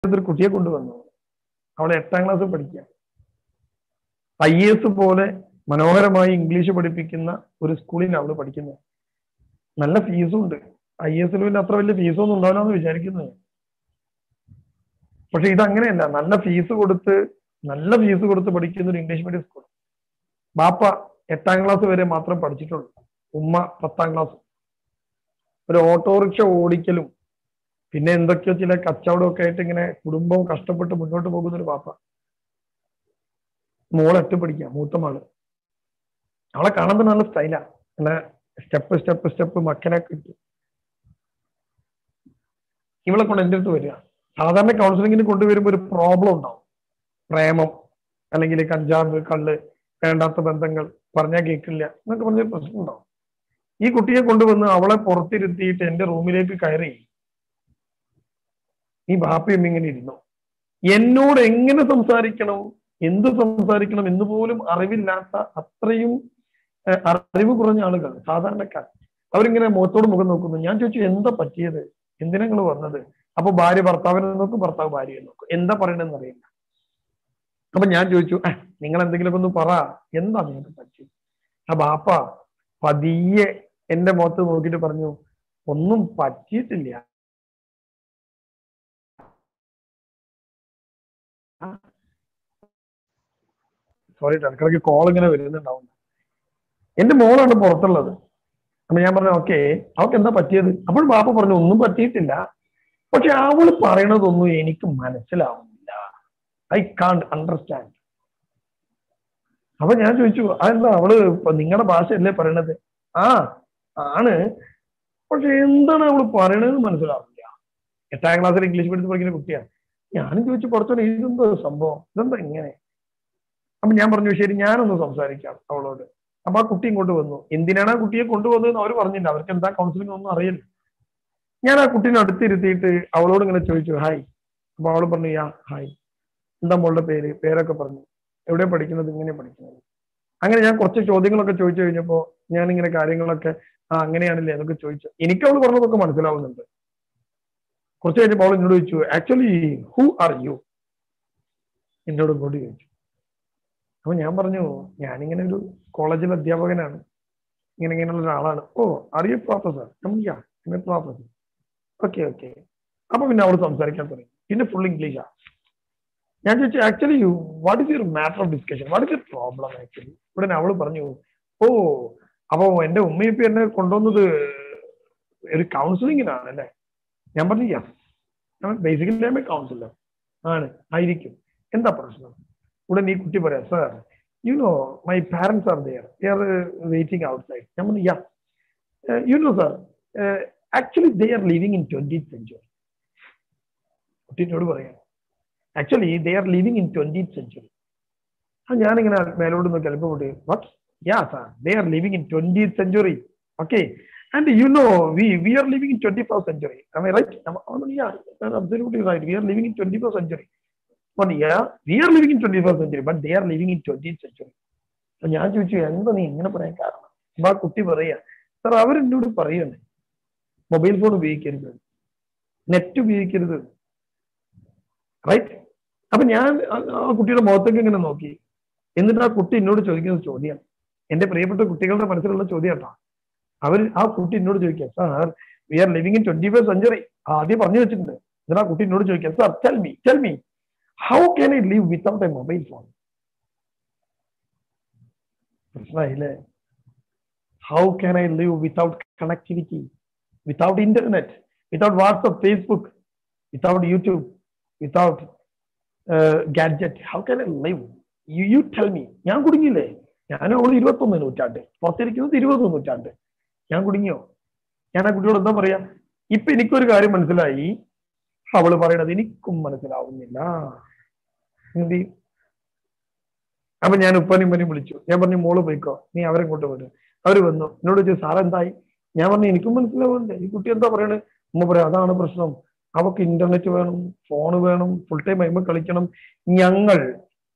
അടുത്തൊരു കുട്ടിയെ കൊണ്ടുവന്നു അവളെ എട്ടാം ക്ലാസ് പഠിക്കുക ഐ എസ് പോലെ മനോഹരമായി ഇംഗ്ലീഷ് പഠിപ്പിക്കുന്ന ഒരു സ്കൂളിൽ അവള് പഠിക്കുന്നത് നല്ല ഫീസും ഉണ്ട് ഐ എസിൽ പിന്നെ അത്ര വലിയ ഫീസൊന്നും ഉണ്ടാവില്ല എന്ന് വിചാരിക്കുന്നത് പക്ഷെ ഇത് അങ്ങനെയല്ല നല്ല ഫീസ് കൊടുത്ത് നല്ല ഫീസ് കൊടുത്ത് പഠിക്കുന്ന ഒരു ഇംഗ്ലീഷ് മീഡിയം സ്കൂൾ ബാപ്പ എട്ടാം ക്ലാസ് വരെ മാത്രം പഠിച്ചിട്ടുള്ളൂ ഉമ്മ പത്താം ക്ലാസ് ഒരു ഓട്ടോറിക്ഷ ഓടിക്കലും പിന്നെ എന്തൊക്കെയോ ചില കച്ചവടമൊക്കെ ആയിട്ട് ഇങ്ങനെ കുടുംബം കഷ്ടപ്പെട്ട് മുന്നോട്ട് പോകുന്ന ഒരു പാപ്പ മോളെ എട്ട് പഠിക്കുക മൂത്ത മാള് അവളെ കാണുമ്പോൾ നല്ല സ്റ്റൈലാ നല്ല സ്റ്റെപ്പ് സ്റ്റെപ്പ് സ്റ്റെപ്പ് മക്കനെ കിട്ടും ഇവളെ കൊണ്ട് എൻ്റെ അടുത്ത് വരിക സാധാരണ കൗൺസിലിങ്ങിന് കൊണ്ടുവരുമ്പോൾ ഒരു പ്രോബ്ലം ഉണ്ടാവും പ്രേമം അല്ലെങ്കിൽ കഞ്ചാവ് കള്ള് വേണ്ടാത്ത ബന്ധങ്ങൾ പറഞ്ഞാൽ കേൾക്കില്ല എന്നൊക്കെ പറഞ്ഞ പ്രശ്നം ഉണ്ടാവും ഈ കുട്ടിയെ കൊണ്ടുവന്ന് അവളെ പുറത്തിരുത്തിയിട്ട് എന്റെ റൂമിലേക്ക് കയറി ഈ ബാപ്പയും ഇങ്ങനെ ഇരുന്നു എന്നോട് എങ്ങനെ സംസാരിക്കണം എന്ത് സംസാരിക്കണം എന്ന് പോലും അറിവില്ലാത്ത അത്രയും ഏഹ്, അറിവ് കുറഞ്ഞ ആളുകൾ സാധാരണക്കാർ അവരിങ്ങനെ മുഖത്തോട് മുഖം നോക്കുന്നു ഞാൻ ചോദിച്ചു എന്താ പറ്റിയത് എന്തിനാ നിങ്ങൾ വന്നത് അപ്പൊ ഭാര്യ ഭർത്താവിനെ നോക്കും ഭർത്താവ് ഭാര്യയെ നോക്കും എന്താ പറയണെന്ന് അറിയില്ല അപ്പൊ ഞാൻ ചോദിച്ചു "ആ, നിങ്ങൾ എന്തെങ്കിലുമൊക്കെ ഒന്ന് പറ എന്താ നിങ്ങൾക്ക് പറ്റിയത് ആ ബാപ്പ പതിയെ എന്റെ മുഖത്ത് നോക്കിയിട്ട് പറഞ്ഞു ഒന്നും പറ്റിയിട്ടില്ല സോറി ഇടയ്ക്കിടയ്ക്ക് കോൾ ഇങ്ങനെ വരുന്നുണ്ടാവും എന്റെ മോളാണ് പുറത്തുള്ളത് അപ്പൊ ഞാൻ പറഞ്ഞു ഓക്കെ അവൾക്ക് എന്താ പറ്റിയത് അപ്പോൾ ബാപ്പ പറഞ്ഞു ഒന്നും പറ്റിയിട്ടില്ല പക്ഷെ അവള് പറയണതൊന്നും എനിക്ക് മനസ്സിലാവുന്നില്ല ഐ കാണ്ട് അണ്ടർസ്റ്റാൻഡ് അപ്പൊ ഞാൻ ചോദിച്ചു അതെന്താ അവള് ഇപ്പൊ നിങ്ങളുടെ ഭാഷയല്ലേ പറയണത് ആ ആണ് പക്ഷെ എന്താണ് അവള് പറയണതെന്ന് മനസ്സിലാവില്ല എട്ടാം ക്ലാസ്സിൽ ഇംഗ്ലീഷ് മീഡിയത്തിൽ പഠിക്കുന്ന കുട്ടിയാണ് ഞാനും ചോദിച്ചു പുറത്തോടെ ഇതെന്തോ സംഭവം ഇതെന്താ ഇങ്ങനെ അപ്പൊ ഞാൻ പറഞ്ഞു ശരി ഞാനൊന്ന് സംസാരിക്കാം അവളോട് അപ്പൊ ആ കുട്ടി ഇങ്ങോട്ട് വന്നു എന്തിനാണ് ആ കുട്ടിയെ കൊണ്ടുവന്നതെന്ന് അവർ പറഞ്ഞില്ല അവർക്ക് എന്താ കൗൺസിലിംഗ് ഒന്നും അറിയില്ല ഞാൻ ആ കുട്ടീനെ അടുത്തിരുത്തിയിട്ട് അവളോട് ഇങ്ങനെ ചോദിച്ചു ഹായ് അപ്പൊ അവള് പറഞ്ഞു യാ ഹായ് എന്താ മോളുടെ പേര് പേരൊക്കെ പറഞ്ഞു എവിടെ പഠിക്കുന്നത് ഇങ്ങനെ പഠിക്കുന്നത് അങ്ങനെ ഞാൻ കുറച്ച് ചോദ്യങ്ങളൊക്കെ ചോദിച്ചു കഴിഞ്ഞപ്പോ ഞാൻ ഇങ്ങനെ കാര്യങ്ങളൊക്കെ ആ അങ്ങനെയാണല്ലേ എന്നൊക്കെ ചോദിച്ചു എനിക്ക് അവള് പറഞ്ഞതൊക്കെ മനസ്സിലാവുന്നുണ്ട് കുറച്ച് കഴിഞ്ഞപ്പോൾ അവൾ എന്നോട് ചോദിച്ചു ആക്ച്വലി ഹു ആർ യു എന്നോട് ഇങ്ങോട്ട് ചോദിച്ചു അപ്പൊ ഞാൻ പറഞ്ഞു ഞാനിങ്ങനെ ഒരു കോളേജിൽ അധ്യാപകനാണ് ഇങ്ങനെ ഇങ്ങനെയുള്ള ഒരാളാണ് ഓ അറിയ professor yeah professor okay okay അപ്പൊ പിന്നെ അവൾ സംസാരിക്കാൻ തുടങ്ങി പിന്നെ ഫുൾ ഇംഗ്ലീഷാ ഞാൻ ചോദിച്ചു actually what is your matter of discussion what is your problem actually ഉടനെ അവള് പറഞ്ഞു ഓ അപ്പൊ എന്റെ ഉമ്മയിപ്പ എന്നെ കൊണ്ടുവന്നത് ഒരു കൗൺസിലിങ്ങിനാണ് അല്ലേ ഞാൻ പറഞ്ഞു യെസ് ബേസിക്കലി ഞാൻ കൗൺസിലർ ആണ് ആയിരിക്കും എന്താ പ്രശ്നം ഉടനെ ഈ കുട്ടി പറയാം sir you know my parents are there they are waiting outside ഞാൻ പറഞ്ഞു yeah you know sir actually they are living in twenty century കുട്ടീനോട് പറയാം actually they are living in twenty century ആ ഞാനിങ്ങനെ മേലോട്ട് നോക്കി അല്പപ്പെട്ട് what yeah sir they are living in twenty century okay and you know we we are living in twenty first century right absolutely right we are living in twenty first century but yeah, we are living in 21st century, but they are living in 20th century. അപ്പൊ ഞാൻ ചോദിച്ചു എന്താ നീ ഇങ്ങനെ പറയാൻ കാരണം അപ്പൊ ആ കുട്ടി പറയാ സാർ അവരെന്നോട് പറയുന്നത് മൊബൈൽ ഫോൺ ഉപയോഗിക്കരുത് നെറ്റ് ഉപയോഗിക്കരുത് റൈറ്റ് അപ്പൊ ഞാൻ ആ- ആ കുട്ടിയുടെ മുഖത്തേക്ക് ഇങ്ങനെ നോക്കി എന്നിട്ട് ആ കുട്ടി എന്നോട് ചോദിക്കുന്ന ചോദ്യം എന്റെ പ്രിയപ്പെട്ട കുട്ടികളുടെ മനസ്സിലുള്ള ചോദ്യം കേട്ടോ അവർ ആ കുട്ടി എന്നോട് ചോദിക്കുക sir we are living in twenty first century ആദ്യം പറഞ്ഞു വെച്ചിട്ടുണ്ട് എന്നിട്ട് ആ കുട്ടി എന്നോട് ചോദിക്കുക sir tell me tell me how can I live without a mobile phone മനസ്സിലായില്ലേ how can I live without connectivity without internet without WhatsApp Facebook without YouTube without gadget how can I live you you tell me ഞാൻ കുടുങ്ങിയില്ലേ ഞാൻ അവൾ ഇരുപത്തൊന്ന് നൂറ്റാണ്ട് പുറത്തിരിക്കുന്നത് ഇരുപത് നൂറ്റാണ്ട് ഞാൻ കുടുങ്ങിയോ ഞാൻ ആ കുട്ടിയോട് എന്താ പറയാ ഇപ്പൊ എനിക്കൊരു കാര്യം മനസ്സിലായി അവള് പറയണത് എനിക്കും മനസ്സിലാവുന്നില്ല എന്ത് ചെയ്യും? അപ്പൊ ഞാൻ ഉപ്പനും ഉമ്മനെയും വിളിച്ചു ഞാൻ പറഞ്ഞു മോള് പോയിക്കോ നീ അവരെ ഇങ്ങോട്ട് വിടും അവര് വന്നു എന്നോട് ചോദിച്ചു സാർ എന്തായി ഞാൻ പറഞ്ഞു എനിക്കും മനസ്സിലാവുന്നുണ്ട് ഈ കുട്ടി എന്താ പറയണത് ഉമ്മ പറയാം അതാണ് പ്രശ്നം അവക്ക് ഇന്റർനെറ്റ് വേണം ഫോൺ വേണം ഫുൾ ടൈം അയിമ കളിക്കണം ഞങ്ങൾ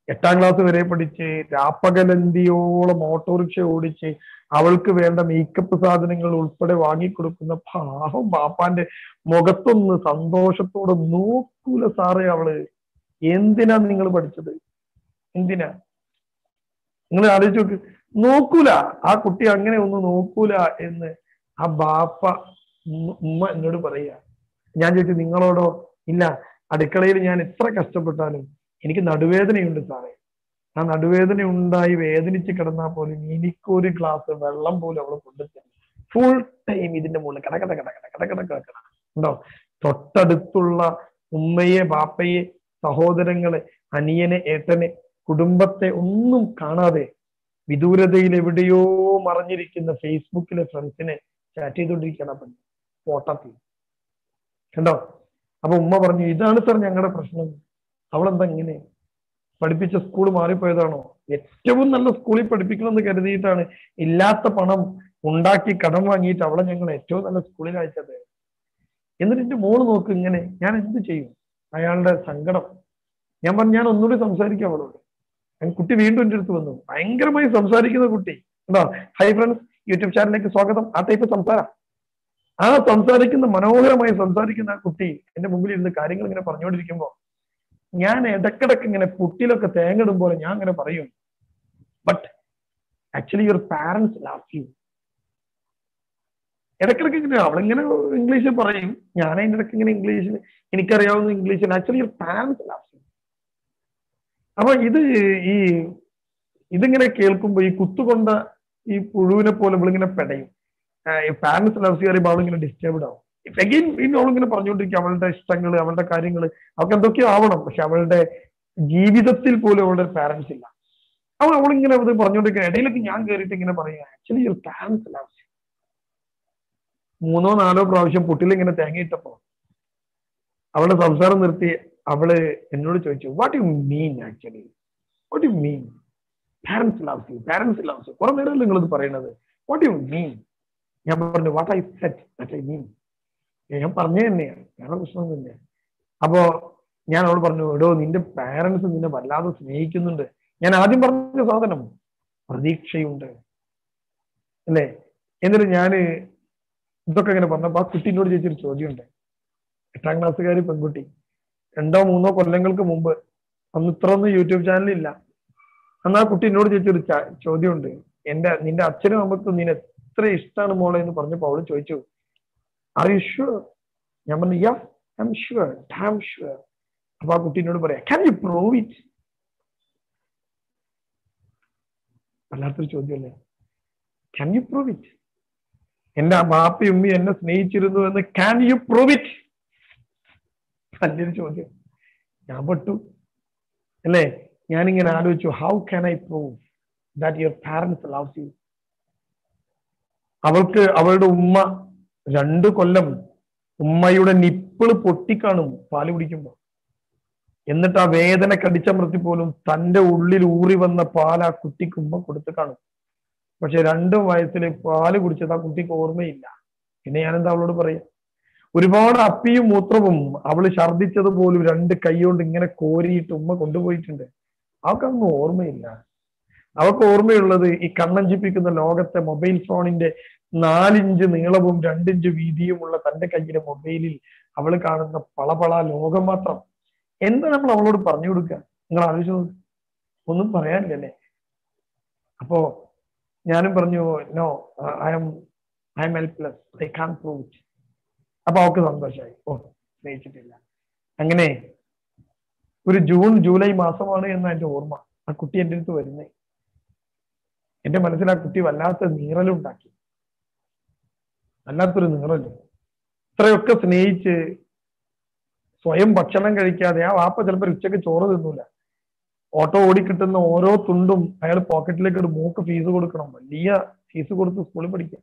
എട്ടാം ക്ലാസ് വരെ പഠിച്ച് രാപ്പകലന്തിയോളം ഓട്ടോറിക്ഷ ഓടിച്ച് അവൾക്ക് വേണ്ട മേക്കപ്പ് സാധനങ്ങൾ ഉൾപ്പെടെ വാങ്ങിക്കൊടുക്കുന്ന പാവം ബാപ്പാന്റെ മുഖത്തൊന്ന് സന്തോഷത്തോടെ നോക്കൂല സാറേ അവള് എന്തിനാ നിങ്ങൾ പഠിച്ചത് എന്തിനാ നിങ്ങൾ ആലോചിച്ച് നോക്ക് നോക്കൂല ആ കുട്ടി അങ്ങനെ ഒന്ന് നോക്കൂല എന്ന് ആ ബാപ്പ ഉമ്മ- ഉമ്മ എന്നോട് പറയുക ഞാൻ ചോദിച്ചു നിങ്ങളോടോ ഇല്ല അടുക്കളയിൽ ഞാൻ എത്ര കഷ്ടപ്പെട്ടാലും എനിക്ക് നടുവേദനയുണ്ട് സാറേ ആ നടുവേദന ഉണ്ടായി വേദനിച്ച് കിടന്നാൽ പോലും എനിക്കൊരു ഗ്ലാസ് വെള്ളം പോലും അവൾ കൊണ്ടുതരും ഫുൾ ടൈം ഇതിന്റെ മുകളിൽ കട കട കട കട കട കട കട കട ഉണ്ടോ തൊട്ടടുത്തുള്ള ഉമ്മയെ ബാപ്പയെ സഹോദരങ്ങളെ അനിയനെ ഏട്ടനെ കുടുംബത്തെ ഒന്നും കാണാതെ വിദൂരതയിൽ എവിടെയോ മറഞ്ഞിരിക്കുന്ന ഫേസ്ബുക്കിലെ ഫ്രണ്ട്സിനെ ചാറ്റ് ചെയ്തുകൊണ്ടിരിക്കണം പെണ്ണ് ഫോട്ടോത്തിൽ കണ്ടോ അപ്പൊ ഉമ്മ പറഞ്ഞു ഇതാണ് സാർ ഞങ്ങളുടെ പ്രശ്നം അവളെന്താ ഇങ്ങനെ പഠിപ്പിച്ച സ്കൂൾ മാറിപ്പോയതാണോ ഏറ്റവും നല്ല സ്കൂളിൽ പഠിപ്പിക്കണമെന്ന് കരുതിയിട്ടാണ് ഇല്ലാത്ത പണം ഉണ്ടാക്കി കടം വാങ്ങിയിട്ട് അവളെ ഞങ്ങൾ ഏറ്റവും നല്ല സ്കൂളിൽ അയച്ചത് എന്നിട്ട് എന്റെ മോള് നോക്ക് ഇങ്ങനെ ഞാൻ എന്ത് ചെയ്യും അയാളുടെ സങ്കടം ഞാൻ പറഞ്ഞു ഞാൻ ഒന്നുകൂടി സംസാരിക്കാം അവളോട് ഞാൻ കുട്ടി വീണ്ടും എൻ്റെ അടുത്ത് വന്നു ഭയങ്കരമായി സംസാരിക്കുന്ന കുട്ടി എന്താ ഹൈ ഫ്രണ്ട്സ് യൂട്യൂബ് ചാനലിലേക്ക് സ്വാഗതം ആ ടൈപ്പ് സംസാരം ആ സംസാരിക്കുന്ന മനോഹരമായി സംസാരിക്കുന്ന ആ കുട്ടി എന്റെ മുമ്പിൽ ഇരുന്ന് കാര്യങ്ങൾ ഇങ്ങനെ പറഞ്ഞുകൊണ്ടിരിക്കുമ്പോ ഞാൻ ഇടക്കിടക്ക് ഇങ്ങനെ പുട്ടിലൊക്കെ തേങ്ങിടും പോലെ ഞാൻ ഇങ്ങനെ പറയും but actually your parents love you ഇടക്കിടക്ക് ഇങ്ങനെ അവളിങ്ങനെ ഇംഗ്ലീഷിൽ പറയും ഞാൻ അതിൻ്റെ ഇടയ്ക്ക് ഇങ്ങനെ ഇംഗ്ലീഷിൽ എനിക്കറിയാവുന്ന ഇംഗ്ലീഷിൽ actually your parents love you അപ്പൊ ഇത് ഈ ഇതിങ്ങനെ കേൾക്കുമ്പോ ഈ കുത്തുകൊണ്ട ഈ പുഴുവിനെ പോലെ ഇവളിങ്ങനെ പെടയും പാരന്റ്സ് ലവ്സ് പറയുമ്പോൾ അവളിങ്ങനെ ഡിസ്റ്റർബ്ഡ് ആവും അഗെയിൻ പിന്നെ അവളിങ്ങനെ പറഞ്ഞുകൊണ്ടിരിക്കും അവളുടെ ഇഷ്ടങ്ങൾ അവളുടെ കാര്യങ്ങൾ അവൾക്ക് എന്തൊക്കെയോ ആവണം പക്ഷെ അവളുടെ ജീവിതത്തിൽ പോലും അവളുടെ പാരന്റ്സ് ഇല്ല അവൾ അവളിങ്ങനെ അത് പറഞ്ഞുകൊണ്ടിരിക്കുക ഇടയിലൊക്കെ ഞാൻ കയറിയിട്ട് ഇങ്ങനെ പറയുക ആക്ച്വലി യുവർ പാരന്റ്സ് ലവ്സ് മൂന്നോ നാലോ പ്രാവശ്യം പുട്ടിലിങ്ങനെ തേങ്ങയിട്ടപ്പോ അവളുടെ സംസാരം നിർത്തി അവള് എന്നോട് ചോദിച്ചു what you mean actually what you mean parents loves you parents loves you കുറെ നേരം നിങ്ങൾ ഇത് പറയുന്നത് വാട്ട് യു മീൻ ഞാൻ പറഞ്ഞു what I said that I mean ഞാൻ പറഞ്ഞു തന്നെയാണ് വേറെ പ്രശ്നം തന്നെയാണ് അപ്പോ ഞാൻ അവൾ പറഞ്ഞു എടോ നിന്റെ പാരന്റ്സ് നിന്നെ വല്ലാതെ സ്നേഹിക്കുന്നുണ്ട് ഞാൻ ആദ്യം പറഞ്ഞ സാധനം പ്രതീക്ഷയുണ്ട് അല്ലേ എന്നിട്ട് ഞാന് ഇതൊക്കെ ഇങ്ങനെ പറഞ്ഞപ്പോ ആ കുട്ടീനോട് ചോദിച്ചൊരു ചോദ്യമുണ്ട് എട്ടാം ക്ലാസ്സുകാരി പെൺകുട്ടി രണ്ടോ മൂന്നോ കൊല്ലങ്ങൾക്ക് മുമ്പ് അന്ന് ഇത്രയൊന്നും യൂട്യൂബ് ചാനലില്ല അന്ന് ആ കുട്ടി എന്നോട് ചോദിച്ചൊരു ച- ചോദ്യമുണ്ട് എന്റെ നിന്റെ അച്ഛനും അമ്മക്കും നിന്നെ എത്ര ഇഷ്ടമാണ് മോളെ എന്ന് പറഞ്ഞപ്പോ അവള് ചോദിച്ചു ആർ യു ഷുവർ ഞാൻ പറഞ്ഞു yeah I'm sure damn sure അപ്പൊ ആ കുട്ടി എന്നോട് പറയാം ക്യാൻ യു പ്രൂവ് ഇറ്റ് വല്ലാത്തൊരു ചോദ്യമല്ലേ ക്യാൻ യു പ്രൂവ് ഇറ്റ് എന്റെ ബാപ്പയും ഉമ്മി എന്നെ സ്നേഹിച്ചിരുന്നു എന്ന് ക്യാൻ യു പ്രൂവ് ഇറ്റ് നല്ലൊരു ചോദ്യം ഞാൻ പെട്ടു അല്ലേ ഞാനിങ്ങനെ ആലോചിച്ചു how can I prove that your parents loves you അവൾക്ക് അവളുടെ ഉമ്മ രണ്ടു കൊല്ലം ഉമ്മയുടെ നിപ്പിള് പൊട്ടിക്കാണും പാല് കുടിക്കുമ്പോ എന്നിട്ട് ആ വേദന കടിച്ചമർത്തി പോലും തന്റെ ഉള്ളിൽ ഊറി വന്ന പാൽ ആ കുട്ടിക്ക് ഉമ്മ കൊടുത്തു കാണും പക്ഷെ രണ്ടു വയസ്സിൽ പാല് കുടിച്ചത് ആ കുട്ടിക്ക് ഓർമ്മയില്ല പിന്നെ ഞാനെന്താ അവളോട് പറയാ ഒരുപാട് അപ്പിയും മൂത്രവും അവള് ഛർദ്ദിച്ചത് പോലും രണ്ട് കൈ കൊണ്ട് ഇങ്ങനെ കോരിയിട്ട് ഉമ്മ കൊണ്ടുപോയിട്ടുണ്ട് അവൾക്കൊന്നും ഓർമ്മയില്ല അവൾക്ക് ഓർമ്മയുള്ളത് ഈ കണ്ണഞ്ചിപ്പിക്കുന്ന ലോകത്തെ മൊബൈൽ ഫോണിന്റെ നാലിഞ്ച് നീളവും രണ്ടിഞ്ച് വീതിയുമുള്ള തന്റെ കയ്യിലെ മൊബൈലിൽ അവൾ കാണുന്ന പളപള ലോകം മാത്രം എന്താ നമ്മൾ അവളോട് പറഞ്ഞു കൊടുക്കുക നിങ്ങൾ ആലോചിച്ച് നോക്ക് ഒന്നും പറയാനില്ലല്ലേ അപ്പോ ഞാനും പറഞ്ഞു no I'm I'm helpless I can prove it അപ്പൊ അവൾക്ക് സന്തോഷമായി ഓ സ്നേഹിച്ചിട്ടില്ല അങ്ങനെ ഒരു ജൂൺ ജൂലൈ മാസമാണ് എന്ന എന്റെ ഓർമ്മ ആ കുട്ടി എൻ്റെ അടുത്ത് വരുന്നേ എന്റെ മനസ്സിൽ ആ കുട്ടി വല്ലാത്ത നീറലുണ്ടാക്കി വല്ലാത്തൊരു നീറല് ഇത്രയൊക്കെ സ്നേഹിച്ച് സ്വയം ഭക്ഷണം കഴിക്കാതെ ആ വാപ്പ ചിലപ്പോൾ ഉച്ചയ്ക്ക് ചോറ് തിന്നൂല ഓട്ടോ ഓടിക്കിട്ടുന്ന ഓരോ തുണ്ടും അയാൾ പോക്കറ്റിലേക്ക് ഒരു മൂക്ക് ഫീസ് കൊടുക്കണം വലിയ ഫീസ് കൊടുത്ത് സ്കൂളിൽ പഠിക്കാം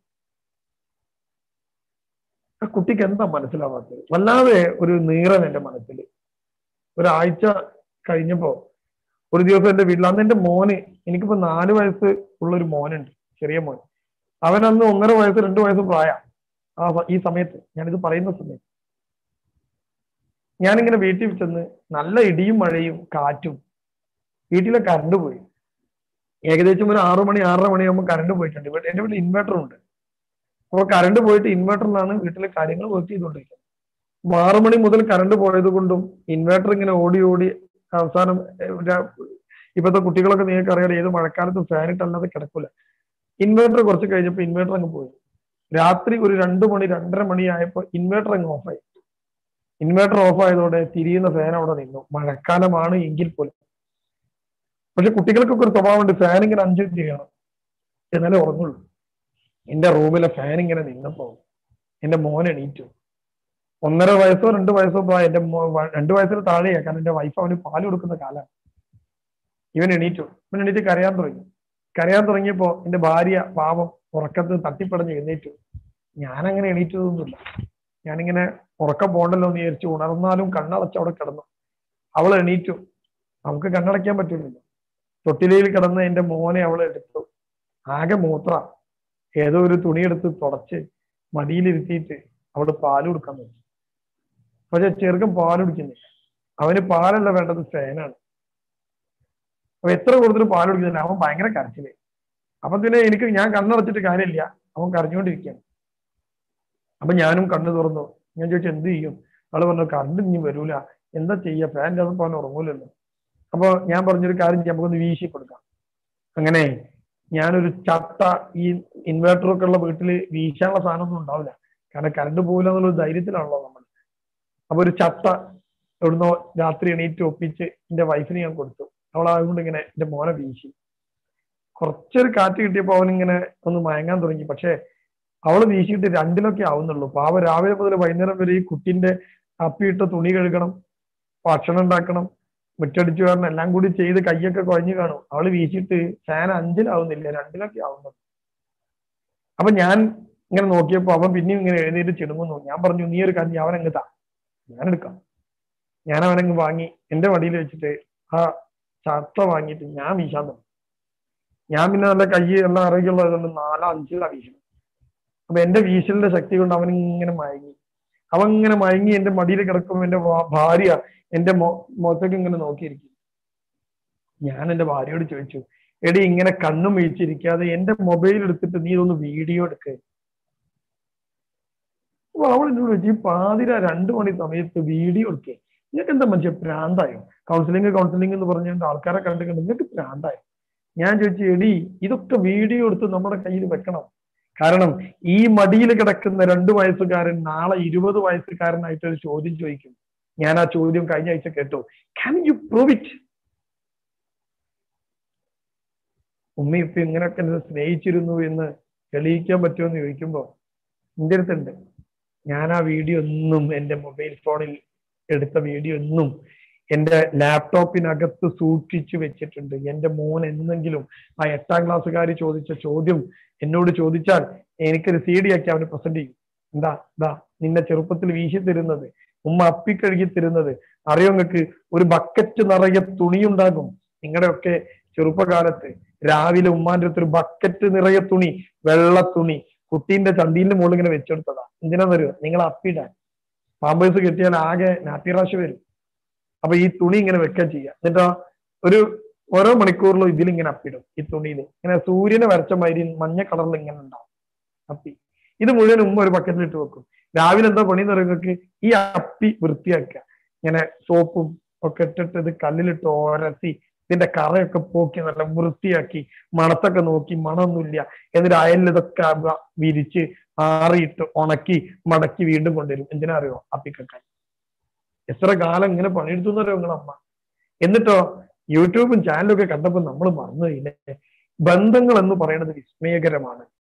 ആ കുട്ടിക്ക് എന്താ മനസ്സിലാവാത്തത് വല്ലാതെ ഒരു നീറൻ എന്റെ മനസ്സിൽ ഒരാഴ്ച കഴിഞ്ഞപ്പോ ഒരു ദിവസം എന്റെ വീട്ടിൽ അന്ന് എന്റെ മോന് എനിക്കിപ്പോ നാല് വയസ്സ് ഉള്ള ഒരു മോനുണ്ട് ചെറിയ മോൻ അവൻ അന്ന് ഒന്നര വയസ്സ് രണ്ട് വയസ്സ് പ്രായ ആ സ- ഈ സമയത്ത് ഞാനിത് പറയുന്ന സമയത്ത് ഞാനിങ്ങനെ വീട്ടിൽ ചെന്ന് നല്ല ഇടിയും മഴയും കാറ്റും വീട്ടിലെ കറണ്ട് പോയി ഏകദേശം ഒരു ആറു മണി ആറര മണിയാകുമ്പോൾ കറണ്ട് പോയിട്ടുണ്ട് ഇവിടെ എന്റെ വീട്ടിൽ ഇൻവെർട്ടർ ഉണ്ട് അപ്പോൾ കറണ്ട് പോയിട്ട് ഇൻവെർട്ടറിലാണ് വീട്ടിലെ കാര്യങ്ങൾ വർക്ക് ചെയ്തുകൊണ്ടിരിക്കുന്നത് അപ്പൊ ആറു മണി മുതൽ കറണ്ട് പോയത് കൊണ്ടും ഇൻവെർട്ടർ ഇങ്ങനെ ഓടി ഓടി അവസാനം ഏഹ്, ഒരു- ഇപ്പോഴത്തെ കുട്ടികളൊക്കെ നിങ്ങൾക്ക് അറിയാം ഏത് മഴക്കാലത്തും ഫാൻ ഇട്ടല്ലാതെ കിടക്കൂല ഇൻവെർട്ടർ കുറച്ച് കഴിഞ്ഞപ്പോൾ ഇൻവെർട്ടർ അങ്ങ് പോയി രാത്രി ഒരു രണ്ടു മണി രണ്ടര മണി ആയപ്പോൾ ഇൻവെർട്ടർ അങ്ങ് ഓഫായി ഇൻവെർട്ടർ ഓഫ് ആയതോടെ തിരിയുന്ന ഫാൻ അവിടെ നിന്നു മഴക്കാലമാണ് എങ്കിൽ പോലും പക്ഷെ കുട്ടികൾക്കൊക്കെ ഒരു സ്വഭാവമുണ്ട് ഫാൻ ഇങ്ങനെ അഞ്ചു ചെയ്യണം എന്നാലേ ഉറങ്ങുള്ളൂ എന്റെ റൂമിലെ ഫാൻ ഇങ്ങനെ നിന്നപ്പോ എന്റെ മോൻ എണീറ്റു ഒന്നര വയസ്സോ രണ്ട് വയസ്സോ പ്രായം എന്റെ മോ വ- രണ്ട് വയസ്സിന് താഴെയാ കാരണം എന്റെ വൈഫ് അവന് പാല് കൊടുക്കുന്ന കാലമാണ് ഇവൻ എണീറ്റു ഇവൻ എണീറ്റ് കരയാൻ തുടങ്ങി കരയാൻ തുടങ്ങിയപ്പോ എന്റെ ഭാര്യ പാവം ഉറക്കത്തിൽ തട്ടിപ്പടഞ്ഞ് എഴുന്നേറ്റു ഞാനങ്ങനെ എണീറ്റതൊന്നുമില്ല ഞാനിങ്ങനെ ഉറക്കം പോണ്ടല്ലോ എന്ന് വിചാരിച്ചു ഉണർന്നാലും കണ്ണടച്ച് അവിടെ കിടന്നു അവൾ എണീറ്റു നമുക്ക് കണ്ണടയ്ക്കാൻ പറ്റില്ലല്ലോ തൊട്ടിലയിൽ കിടന്ന് എന്റെ മോനെ അവൾ എടുത്തു ആകെ മൂത്ര ഏതോ ഒരു തുണിയെടുത്ത് തുടച്ച് മടിയിലിരുത്തിയിട്ട് അവള് പാല് കൊടുക്കാൻ നോക്കി പക്ഷെ ചെറുക്കൻ പാല് കുടിക്കുന്നില്ല അവന് പാലല്ല വേണ്ടത് ഫാനാണ് അപ്പൊ എത്ര കൊടുത്തിട്ട് പാല് കുടിക്കുന്നില്ല അവൻ ഭയങ്കര കരച്ചില് അപ്പൊ പിന്നെ എനിക്ക് ഞാൻ കണ്ണടച്ചിട്ട് കാര്യമില്ല അവൻ കരഞ്ഞുകൊണ്ടിരിക്കുകയാണ് അപ്പൊ ഞാനും കണ്ണു തുറന്നു ഞാൻ ചോദിച്ചു എന്ത് ചെയ്യും അവള് പറഞ്ഞു കറണ്ട് ഇനി വരൂല എന്താ ചെയ്യാ ഫാൻ ഇല്ലാതെ അവൻ ഉറങ്ങൂലല്ലോ അപ്പൊ ഞാൻ പറഞ്ഞൊരു കാര്യം ചെയ്യാം നമുക്കൊന്ന് വീശി കൊടുക്കാം അങ്ങനെ ഞാനൊരു ചട്ട ഈ ഇൻവേർട്ടറൊക്കെ ഉള്ള വീട്ടിൽ വീശാനുള്ള സാധനമൊന്നും ഉണ്ടാവില്ല കാരണം കറണ്ട് പോകില്ല എന്നുള്ള ധൈര്യത്തിലാണല്ലോ നമ്മൾ അപ്പൊ ഒരു ചട്ട എവിടുന്നോ രാത്രി എണീറ്റ് ഒപ്പിച്ച് എന്റെ വൈഫിന് ഞാൻ കൊടുത്തു അവൾ അതുകൊണ്ട് ഇങ്ങനെ എന്റെ മോനെ വീശി കുറച്ചൊരു കാറ്റ് കിട്ടിയപ്പോ അവനിങ്ങനെ ഒന്ന് മയങ്ങാൻ തുടങ്ങി പക്ഷെ അവള് വീശിയിട്ട് രണ്ടിലൊക്കെ ആവുന്നുള്ളൂ പാവ രാവിലെ മുതൽ വൈകുന്നേരം വരെ ഈ കുട്ടിന്റെ അപ്പിയിട്ട് തുണി കഴുകണം ഭക്ഷണം ഉണ്ടാക്കണം മുറ്റടിച്ചു വരണം എല്ലാം കൂടി ചെയ്ത് കൈയൊക്കെ കുഴഞ്ഞു കാണും അവള് വീശിയിട്ട് ഫാൻ അഞ്ചിലാവുന്നില്ല രണ്ടിലൊക്കെ ആവുന്നുള്ളൂ അപ്പൊ ഞാൻ ഇങ്ങനെ നോക്കിയപ്പോ അവൻ പിന്നെയും ഇങ്ങനെ എഴുന്നേറ്റ് ചിടുങ്ങുന്നു ഞാൻ പറഞ്ഞു നീ ഒരു കാര്യം അവൻ അങ്ങ് താ ഞാൻ എടുക്കാം ഞാൻ അവനങ്ങ് വാങ്ങി എന്റെ വടിയിൽ വെച്ചിട്ട് ആ ചട്ട വാങ്ങിയിട്ട് ഞാൻ വീശാൻ തുടങ്ങി ഞാൻ പിന്നെ നല്ല കൈ എല്ലാം ആരോഗ്യമുള്ളതുകൊണ്ട് നാലോ അഞ്ചിലാ വീശണം അപ്പൊ എന്റെ വീശലിന്റെ ശക്തി കൊണ്ട് അവൻ ഇങ്ങനെ മയങ്ങി അവൻ ഇങ്ങനെ മയങ്ങി എന്റെ മടിയിൽ കിടക്കുമ്പോൾ എന്റെ വാ- ഭാര്യ എന്റെ മൊ മുഖത്തേക്ക് ഇങ്ങനെ നോക്കിയിരിക്കും ഞാൻ എന്റെ ഭാര്യയോട് ചോദിച്ചു എടി ഇങ്ങനെ കണ്ണും വീഴ്ചിരിക്കാതെ എന്റെ മൊബൈൽ എടുത്തിട്ട് നീ ഇതൊന്ന് വീഡിയോ എടുക്ക് അപ്പൊ അവൾ എന്നോട് ചോദിച്ചു ഈ പാതിര രണ്ടു മണി സമയത്ത് വീഡിയോ എടുക്കേ നിങ്ങൾക്ക് എന്താ മനുഷ്യ പ്രാന്തായോ കൗൺസിലിംഗ് കൗൺസിലിംഗ് എന്ന് പറഞ്ഞുകൊണ്ട് ആൾക്കാരെ കണ്ടു നിങ്ങൾക്ക് പ്രാന്തായോ ഞാൻ ചോദിച്ചു എടി ഇതൊക്കെ വീഡിയോ എടുത്ത് നമ്മുടെ കയ്യിൽ വെക്കണം കാരണം ഈ മടിയിൽ കിടക്കുന്ന രണ്ടു വയസ്സുകാരൻ നാളെ ഇരുപത് വയസ്സുകാരനായിട്ട് ഒരു ചോദ്യം ചോദിക്കും ഞാൻ ആ ചോദ്യം കഴിഞ്ഞ ആഴ്ച കേട്ടു ക്യാൻ യു പ്രൂവ് ഇറ്റ് ഉമ്മ ഇപ്പൊ ഇങ്ങനെയൊക്കെ എന്നെ സ്നേഹിച്ചിരുന്നു എന്ന് തെളിയിക്കാൻ പറ്റുമോ എന്ന് ചോദിക്കുമ്പോ എന്റെ അടുത്തുണ്ട് ഞാൻ ആ വീഡിയോ ഒന്നും എന്റെ മൊബൈൽ ഫോണിൽ എടുത്ത വീഡിയോ ഒന്നും എന്റെ ലാപ്ടോപ്പിനകത്ത് സൂക്ഷിച്ചു വെച്ചിട്ടുണ്ട് എന്റെ മോൻ എന്നെങ്കിലും ആ എട്ടാം ക്ലാസ്സുകാർ ചോദിച്ച ചോദ്യം എന്നോട് ചോദിച്ചാൽ എനിക്കൊരു സി ഡി ആക്കി അവന് പ്രസന്റ് ചെയ്യും എന്താ ദാ നിന്നെ ചെറുപ്പത്തിൽ വീശി തരുന്നത് ഉമ്മ അപ്പിക്കഴുകി തരുന്നത് അറിയോ നിങ്ങൾക്ക് ഒരു ബക്കറ്റ് നിറയെ തുണിയുണ്ടാകും നിങ്ങളുടെയൊക്കെ ചെറുപ്പകാലത്ത് രാവിലെ ഉമ്മാന്റെ അടുത്ത് ഒരു ബക്കറ്റ് നിറയെ തുണി വെള്ള തുണി കുട്ടീന്റെ ചന്തീന്റെ മുകളിൽ ഇങ്ങനെ വെച്ചെടുത്തതാ എന്തിനാ തരുക നിങ്ങൾ അപ്പിടാൻ പാമ്പേഴ്സ് കിട്ടിയാൽ ആകെ നാപ്പിറാശ് വരും അപ്പൊ ഈ തുണി ഇങ്ങനെ വെക്കാൻ ചെയ്യുക എന്നിട്ടോ ഒരു ഓരോ മണിക്കൂറിലും ഇതിലിങ്ങനെ അപ്പിടും ഈ തുണിയിൽ ഇങ്ങനെ സൂര്യനെ വരച്ച മാതിരി മഞ്ഞ കളറിൽ ഇങ്ങനെ ഉണ്ടാവും അപ്പി ഇത് മുഴുവൻ ഉമ്മ ഒരു ബക്കറ്റിൽ ഇട്ട് വെക്കും രാവിലെ എന്താ പണി എന്ന് പറയുന്നത് ഈ അപ്പി വൃത്തിയാക്കുക ഇങ്ങനെ സോപ്പും ഒക്കെ ഇട്ടിട്ട് ഇത് കല്ലിലിട്ട് ഓരത്തി ഇതിന്റെ കറയൊക്കെ പോക്കി നല്ല വൃത്തിയാക്കി മണത്തൊക്കെ നോക്കി മണമൊന്നുമില്ല എന്നിട്ട് അയലിൽ ഇതൊക്കെ വ- വിരിച്ച് ആറിയിട്ട് ഉണക്കി മടക്കി വീണ്ടും കൊണ്ടുവരും എന്തിനാ അറിയോ അപ്പിക്കക്കാൻ എത്ര കാലം ഇങ്ങനെ പണിയെടുത്തു എന്നറിയോ നിങ്ങളമ്മ എന്നിട്ടോ യൂട്യൂബും ചാനലും ഒക്കെ കണ്ടപ്പോൾ നമ്മൾ മറന്നുപോയില്ലേ ബന്ധങ്ങൾ എന്ന് പറയുന്നത് വിസ്മയകരമാണ്